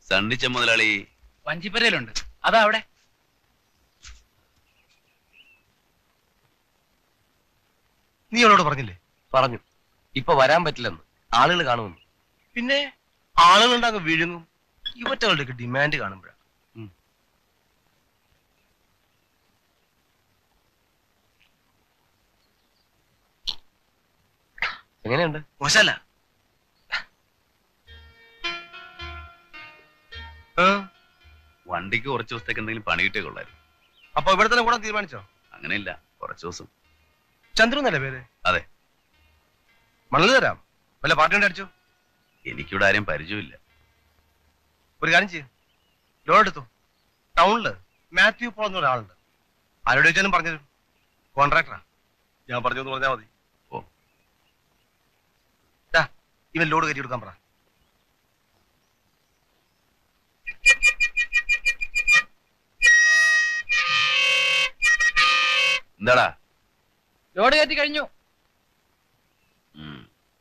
സണ്ണിച്ച മുതലാളി വഞ്ചിപ്പരയിലുണ്ട് അതാ അവിടെ നീ അവളോട് പറഞ്ഞില്ലേ പറഞ്ഞു ഇപ്പൊ വരാൻ പറ്റില്ലെന്ന് ആളുകൾ കാണുമെന്ന് പിന്നെ ആളുകളുണ്ടാകും വിഴുങ്ങും ഇവറ്റകളുടെയൊക്കെ ഡിമാൻഡ് കാണുമ്പോഴാ എങ്ങനെയുണ്ട് മോശല്ല വണ്ടിക്ക് കുറച്ച് ദിവസത്തേക്ക് എന്തെങ്കിലും പണി കിട്ടിയ കൊള്ളായിരുന്നു അപ്പൊ ഇവിടെ തന്നെ കൂടാൻ തീരുമാനിച്ചോ അങ്ങനെയില്ല കുറച്ച് ദിവസം ചന്ദ്രു എന്നല്ലേ പേര് അതെ മണല് തരാം വല്ല പാർട്ടി കൊണ്ട് അടിച്ചോ എനിക്കിവിടെ ആരെയും പരിചയമില്ല ഒരു കാര്യം ചെയ്യും ലോൺ എടുത്തു ടൗണില് മാത്യു പോൾ എന്ന ഒരാളുണ്ട് ആരോട് ചോദിച്ചാലും പറഞ്ഞു തരും കോൺട്രാക്ടറാ ഞാൻ പറഞ്ഞു എന്ന് പറഞ്ഞാൽ മതി ഓ. ദാ, ഇവൻ ലോഡ് കയറ്റി കൊടുക്കാൻ പറ എന്താടാ ലോഡ് കയറ്റി കഴിഞ്ഞു ഉം.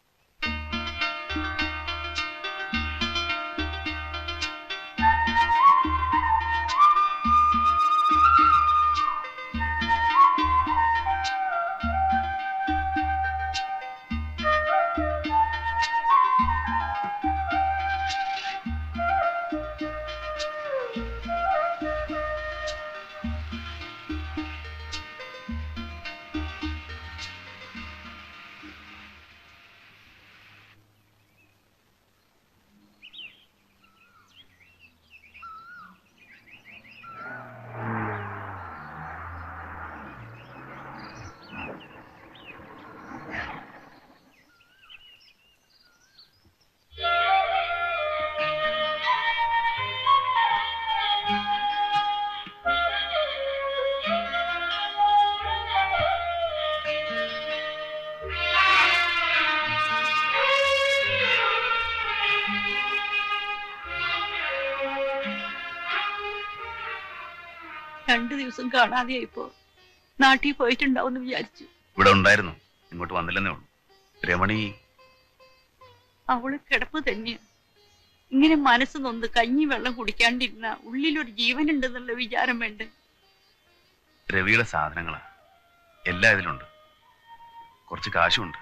രണ്ടു ദിവസം കാണാതെയായിപ്പോ നാട്ടിൽ പോയിട്ടുണ്ടാവും വിചാരിച്ചു ഇവിടെ ഉണ്ടായിരുന്നു ഇങ്ങോട്ട് വന്നില്ലെന്നേ ഉള്ളൂ രമണി അവള് കിടപ്പ് തന്നെയാ ഇങ്ങനെ മനസ്സ് നൊന്ന് കഞ്ഞി വെള്ളം കുടിക്കാണ്ടിരുന്ന ഉള്ളിലൊരു ജീവനുണ്ടെന്നുള്ള വിചാരം വേണ്ട രവിയുടെ സാധനങ്ങളാ എല്ലാം ഇതിലുണ്ട് കുറച്ച് കാശുണ്ട്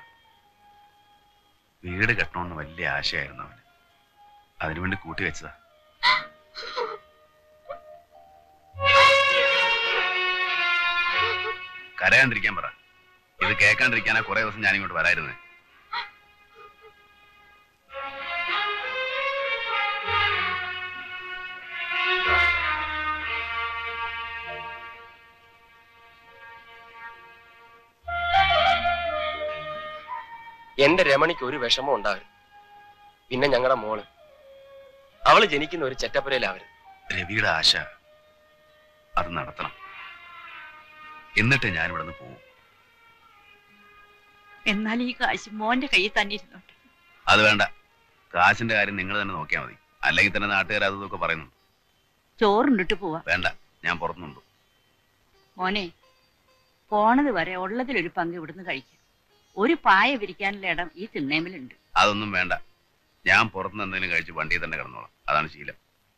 വീട് കെട്ടണമെന്ന് വലിയ ആശയായിരുന്നു അവന് അതിനുവേണ്ടി കൂട്ടി വെച്ചതാ കരയാണ്ടിരിക്കാൻ പറ ഇത് കേൾക്കാണ്ടിരിക്കാനാ കുറെ ദിവസം ഞാൻ ഇങ്ങോട്ട് വരായിരുന്നേ എന്റെ രമണിക്ക് ഒരു വിഷമം ഉണ്ടാകരുത് പിന്നെ ഞങ്ങളുടെ മോള് അവള് ജനിക്കുന്ന ഒരു ചെറ്റപ്പുരയിലാവരുത് രവിയുടെ ആശ അത് നടത്തണം എന്നിട്ട് ഞാൻ ഇവിടെ നിന്ന് പോവും എന്നാൽ ഈ കാശ് മോന്റെ കയ്യിൽ തന്നെ ഇരുന്നോട്ടെ അത് വേണ്ട കാശിന്റെ കാര്യം നിങ്ങൾ തന്നെ നോക്കിയാൽ മതി അല്ലെങ്കിൽ തന്നെ നാട്ടുകാർ അത് ഇതൊക്കെ പറയുന്നു ചോറുണ്ടിട്ട് പോവാ വേണ്ട ഞാൻ പുറത്തുനിന്നുണ്ട് മോനെ പോണത് വരെ ഉള്ളതിലൊരു പങ്ക് ഇവിടുന്ന് കഴിക്കാം ഒരു പായ വിരിക്കാനുള്ള ഇടം ഈ തിണ്ണേമിലുണ്ട് അതൊന്നും വേണ്ട ഞാൻ പുറത്തുനിന്ന് എന്തെങ്കിലും കഴിച്ച് വണ്ടിയിൽ തന്നെ കിടന്നോളാം അതാണ് ശീലം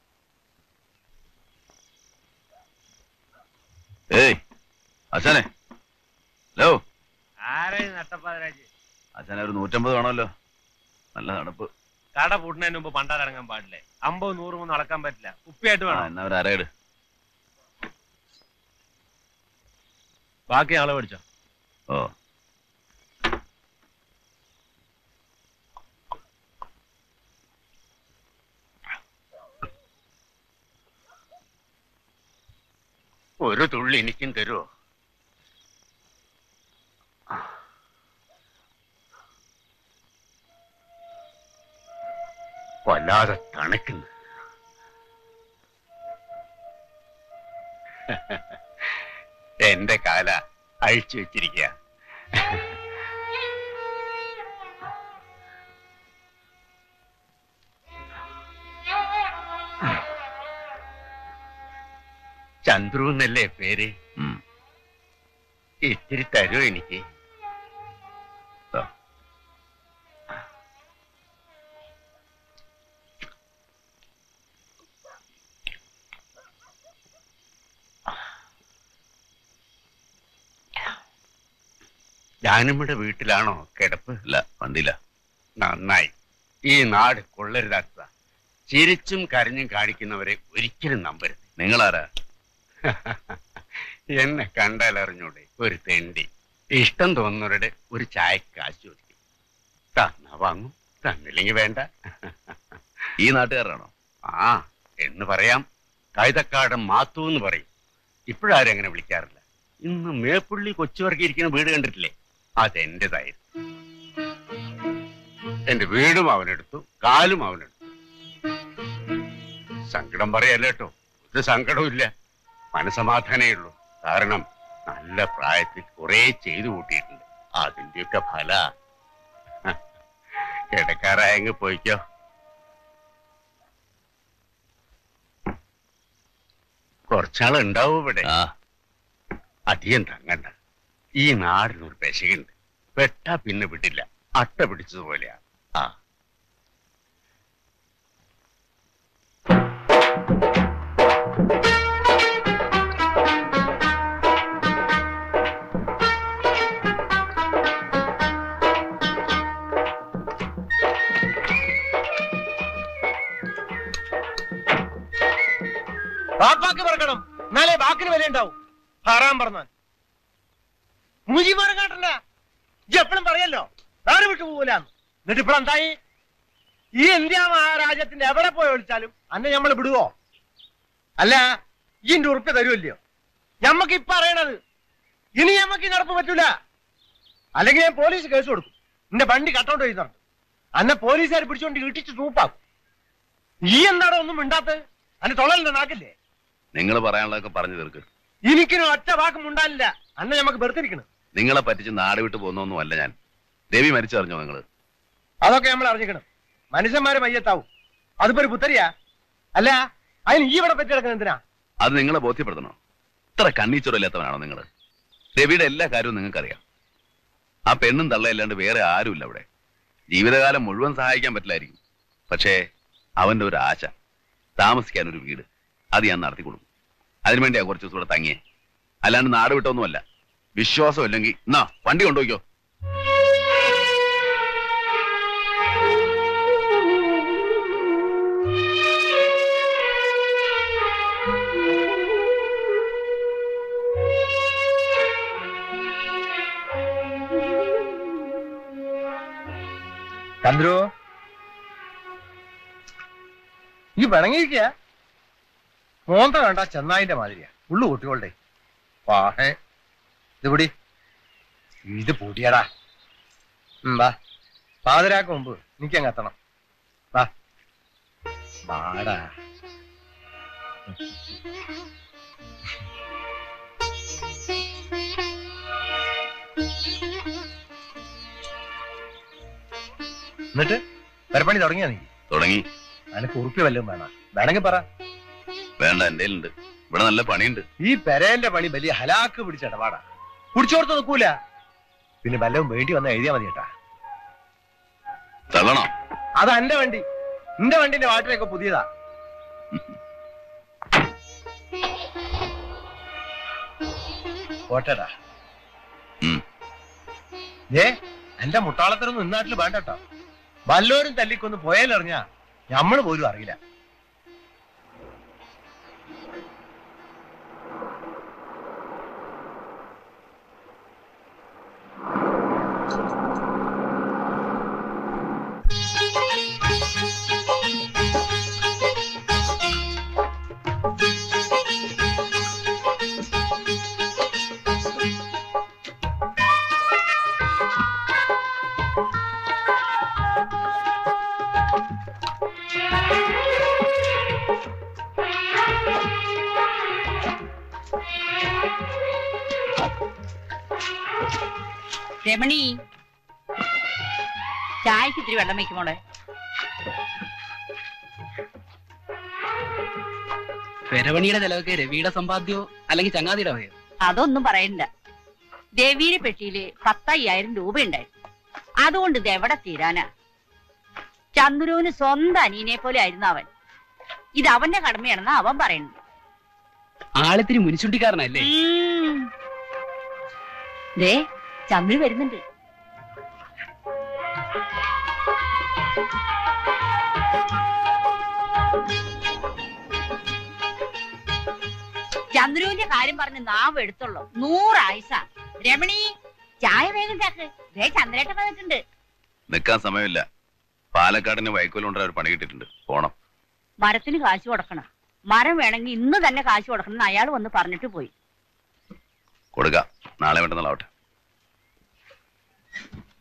ഏയ് അച്ഛനെ ഹലോ ആരെയും നട്ടപ്പാതിരാജ് അച്ഛനെ ഒരു നൂറ്റമ്പത് വേണമല്ലോ നല്ല തണുപ്പ് കട പൂട്ടുന്നതിന് മുമ്പ് പണ്ടാരടങ്ങാൻ പാടില്ലേ അമ്പത് നൂറ് മൂന്ന് നടക്കാൻ പറ്റില്ല കുപ്പിയായിട്ട് ആ, വേണം എന്നാ ഒരു അരയിട് ബാക്കി ആളെ മേടിച്ചോ ഓ ഒരു തുള്ളി എനിക്കും തരുമോ വല്ലാതെ തണുക്കുന്നു എന്റെ കാല അഴിച്ചു വെച്ചിരിക്കുക ചന്ദ്രു എന്നല്ലേ പേര് ഉം. ഇത്തിരി തരുമോ എനിക്ക് ദാ. ജാനമ്മയുടെ വീട്ടിലാണോ കിടപ്പ് അല്ല വണ്ടിയില്ല നന്നായി ഈ നാട് കൊള്ളരുതാത്തതാ ചിരിച്ചും കരഞ്ഞും കാണിക്കുന്നവരെ ഒരിക്കലും നമ്പരുത് നിങ്ങളാരാ എന്നെ കണ്ടാൽ അറിഞ്ഞൂടെ ഒരു തെണ്ടി ഇഷ്ടം തോന്നുന്നവരുടെ ഒരു ചായക്ക് കാശ് ചോദിക്കും തന്നാ വാങ്ങും തന്നില്ലെങ്കിൽ വേണ്ട ഈ നാട്ടുകാരാണോ ആ എന്ന് പറയാം കൈതക്കാടൻ മാത്തു എന്ന് പറയും ഇപ്പോഴാരും അങ്ങനെ വിളിക്കാറില്ല ഇന്ന് മേപ്പുള്ളി കൊച്ചുവർക്കി ഇരിക്കുന്ന വീട് കണ്ടിട്ടില്ലേ അതെന്റേതായിരുന്നു എന്റെ വീടും അവനെടുത്തു കാലും അവനെടുത്തു സങ്കടം പറയല്ല കേട്ടോ ഒരു സങ്കടവും ഇല്ല മനസമാധാനേ ഉള്ളൂ കാരണം നല്ല പ്രായത്തിൽ കുറെ ചെയ്തു കൂട്ടിയിട്ടുണ്ട് അതിന്റെയൊക്കെ ഫല കിടക്കാറായെങ്കിൽ പോയിക്കോ കുറച്ചാൾ ഉണ്ടാവും ഇവിടെ ആ അധികം തങ്ങണ്ട ഈ നാടിനൊരു പെശകുണ്ട് വെട്ടാ പിന്നെ വിടില്ല അട്ട പിടിച്ചതുപോലെയാ ആ ബാപ്പാക്ക് പറക്കണം എന്നാലേ ബാക്കിന് വില ഉണ്ടാവും ഹറാൻ പറഞ്ഞാൽ മുജിമാരെ കാട്ടണ്ട ഇജ്ജ് എപ്പോഴും പറയല്ലോ നാട് വിട്ടു പോകൂലെന്ന് എന്നിട്ട് ഇപ്പോൾ എന്തായി ഈ ഇന്ത്യ മഹാരാജ്യത്തിന്റെ എവിടെ പോയി വിളിച്ചാലും അന്നെ നമ്മൾ വിടുവോ അല്ല ഈ ഉറുപ്പ് തരുമല്ലയോ ഞമ്മക്ക് ഇപ്പൊ അറിയണത് ഇനി ഞമ്മക്ക് ഈ നടപ്പ് പറ്റൂല അല്ലെങ്കിൽ ഞാൻ പോലീസ് കേസ് കൊടുക്കും എന്റെ വണ്ടി കട്ടൗട്ട് ചെയ്തു അന്നെ പോലീസുകാർ പിടിച്ചുകൊണ്ട് ഇട്ടിച്ച് തൂപ്പാക്കും ഈ എന്താടോ ഒന്നും മിണ്ടാത്തത് അന്നെ തൊള്ളലിന്റെ നാക്കില്ലേ നിങ്ങൾ പറയാനുള്ളതൊക്കെ പറഞ്ഞു തീർക്ക് എനിക്കിനും ഒറ്റ വാക്കും ഉണ്ടാവില്ല അന്നെ നമുക്ക് വെറുതിരിക്കണം നിങ്ങളെ പറ്റിച്ച് നാട് വിട്ട് പോകുന്നൊന്നും അല്ല ഞാൻ ദേവി മരിച്ചറിഞ്ഞോ നിങ്ങൾ അതൊക്കെ നമ്മൾ അറിഞ്ഞിക്കണം മനുഷ്യന്മാരെ മയ്യത്താവും അതിപ്പോ ഒരു പുത്തരിയാ അല്ല അതിന് ഈ ഇവിടെ പറ്റി കിടക്കുന്ന എന്തിനാ അത് നിങ്ങളെ ബോധ്യപ്പെടുത്തണോ ഇത്ര കണ്ണീച്ചോറില്ലാത്തവനാണോ നിങ്ങൾ രവിയുടെ എല്ലാ കാര്യവും നിങ്ങൾക്കറിയാം ആ പെണ്ണും തള്ളയല്ലാണ്ട് വേറെ ആരുമില്ല അവിടെ ജീവിതകാലം മുഴുവൻ സഹായിക്കാൻ പറ്റില്ലായിരിക്കും പക്ഷേ അവന്റെ ഒരു ആശ താമസിക്കാൻ ഒരു വീട് അത് ഞാൻ നടത്തി കൊടുക്കും അതിനുവേണ്ടിയാ കുറച്ച് ദിവസം ഇവിടെ തങ്ങിയേ അല്ലാണ്ട് നാട് വിട്ടൊന്നുമല്ല വിശ്വാസം ഇല്ലെങ്കിൽ എന്നാ വണ്ടി കൊണ്ടുപോയിക്കോ ചന്ദ്രു ഈ പിണങ്ങിയിരിക്കുക മോന്ത വേണ്ട ചെന്നായിന്റെ മാതിരിയാ ഉള്ളു കുട്ടികളുടെ വാഹേ ഇത് പിടി ഇത് പൊടിയടാ ഉം, വാ പാതിരാക്ക് മുമ്പ് എനിക്കങ്ങ് എത്തണം വാ വാടാ എന്നിട്ട് പെരപ്പണി തുടങ്ങിയാ നീ തുടങ്ങി അതിന് കുറുപ്പി വല്ലതും വേണം വേണമെങ്കിൽ പറ വേണ്ട എന്റെ ഉണ്ട് ഇവിടെ നല്ല പണിയുണ്ട് ഈ പെരേന്റെ പണി വലിയ ഹലാക്ക് പിടിച്ച ഇടപാടാ കുടിച്ചോർത്ത് നിൽക്കൂല പിന്നെ വല്ലതും വേണ്ടി വന്ന എഴുതിയാ മതി കേട്ടാ തള്ളണോ അത് എന്റെ വണ്ടി എന്റെ വണ്ടിന്റെ വാട്ടിലൊക്കെ പുതിയതാ പോട്ടടാ ഉം. ഏ എന്റെ മുട്ടാളത്തിനൊന്നും ഇന്നാട്ടിൽ വേണ്ട കേട്ടോ വല്ലോരും തല്ലിക്കൊന്ന് പോയാലറിഞ്ഞാ ഞമ്മള് പോലും അറിയില്ല രമണി ചായക്ക് ഇത്തിരി വെള്ളം വെക്കുമോളെ പെരവണിയുടെ ചെലവൊക്കെ രവിയുടെ സമ്പാദ്യോ അല്ലെങ്കിൽ ചങ്ങാതിയുടെ വകയോ അതൊന്നും പറയണ്ട ദേവിയുടെ പെട്ടിയില് പത്തയ്യായിരം രൂപ ഉണ്ടായിരുന്നു അതുകൊണ്ട് ഇത് എവിടെ തീരാനാ ചന്ദ്രുവിന് സ്വന്തം അനിയനെ പോലെ ആയിരുന്നു അവൻ ഇത് അവന്റെ കടമയാണെന്ന് അവൻ പറയുന്നു ആളിത്തിരി മുനിച്ചുണ്ടിക്കാരനല്ലേ ഉം. ദേ ചന്ദ്രു വരുന്നുണ്ട് ചന്ദ്രുവിന്റെ കാര്യം പറഞ്ഞ് നാവ് എടുത്തുള്ളൂ നൂറായുസ രമണി ചായ വേഗം ചാക്ക് ദേ ചന്ദ്രേട്ടൻ വന്നിട്ടുണ്ട് നിൽക്കാൻ സമയമില്ല പാലക്കാടിന് വൈക്കോലുണ്ട ഒരു പണി കിട്ടിയിട്ടുണ്ട് പോണം മരത്തിന് കാശ് കൊടുക്കണം മരം വേണമെങ്കിൽ ഇന്ന് തന്നെ കാശ് കൊടുക്കണം എന്ന് അയാൾ വന്ന് പറഞ്ഞിട്ട് പോയി കൊടുക്കാം നാളെ വേണ്ടെന്നാളാവട്ടെ